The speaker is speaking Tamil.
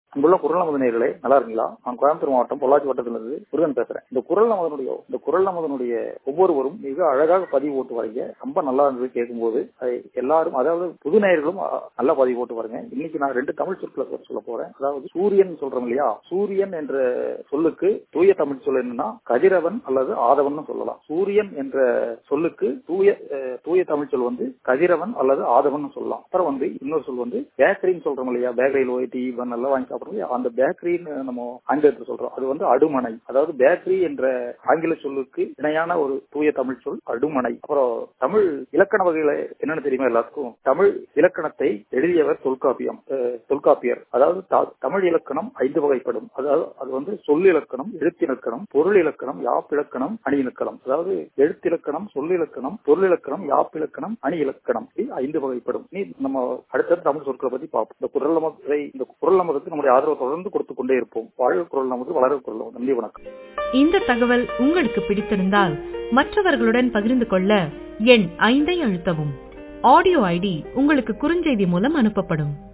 அங்குள்ள குரல் நமது நேர்களே நல்லா இருக்கீங்களா நான் கோயம்புத்தூர் மாவட்டம் பொள்ளாச்சி வட்டத்திலிருந்து முருகன் பேசுறேன் இந்த குரல் நமதனுடைய இந்த குரல் நமதனுடைய ஒவ்வொருவரும் மிக அழகாக பதிவு போட்டு வரீங்க ரொம்ப நல்லா இருந்தது கேட்கும்போது அதை எல்லாரும் அதாவது புது நேயர்களும் அ, நல்லா பதிவு போட்டு வரீங்க இன்னைக்கு நான் ரெண்டு தமிழ் சொற்களை சொல்ல போறேன் அதாவது சூரியன் சொல்றோம் இல்லையா சூரியன் என்ற சொல்லுக்கு தூய தமிழ் சொல் என்னன்னா கதிரவன் அல்லது ஆதவன் சொல்லலாம் சூரியன் என்ற சொல்லுக்கு தூய அஹ், தூய தமிழ் சொல் வந்து கதிரவன் அல்லது ஆதவன் சொல்லலாம் அப்புறம் வந்து இன்னொரு சொல் வந்து பேக்கரின்னு சொல்றோம் இல்லையா பேக்கரியில் போய் டீ பன் எல்லாம் வாங்கி சாப்பிடுறோம் இல்லையா அந்த பேக்கரின்னு நம்ம ஆங்கிலத்தில் சொல்றோம் அது வந்து அடுமனை அதாவது பேக்கரி என்ற ஆங்கில சொல்லுக்கு இணையான ஒரு தூய தமிழ் சொல் அடுமனை அப்புறம் தமிழ் இலக்கண வகையில என்னன்னு தெரியுமா எல்லாத்துக்கும் தமிழ் இலக்கணத்தை எழுதியவர் தொல்காப்பியம் அஹ், தொல்காப்பியர் அதாவது த- தமிழ் இலக்கணம் ஐந்து வகைப்படும் அதாவது அது வந்து சொல்லிலக்கணம் எழுத்திலக்கணம் பொருள் இலக்கணம் யாப்பிலக்கணம் அணி இலக்கணம் அதாவது எழுத்திலக்கணம் சொல்லிலக்கணம் பொருளிலக்கணம் யாப்பிலக்கணம் அணி இலக்கணம் இப்படி ஐந்து வகைப்படும் நீ நம்ம அடுத்தது தமிழ் சொற்களை பத்தி பார்ப்போம் இந்த குரல் நமதை இந்த குரல் நமதுக்கு நம்முடைய ஆதரவு தொடர்ந்து கொடுத்து கொண்டே இருப்போம் வாழ்க குரல் நமது வளர குரல் நமது நன்றி வணக்கம் இந்த தகவல் உங்களுக்கு பிடித்திருந்தால் மற்றவர்களுடன் பகிர்ந்து கொள்ள எண் ஐந்தை அழுத்தவும் ஆடியோ ஐடி உங்களுக்கு குறுஞ்செய்தி மூலம் அனுப்பப்படும்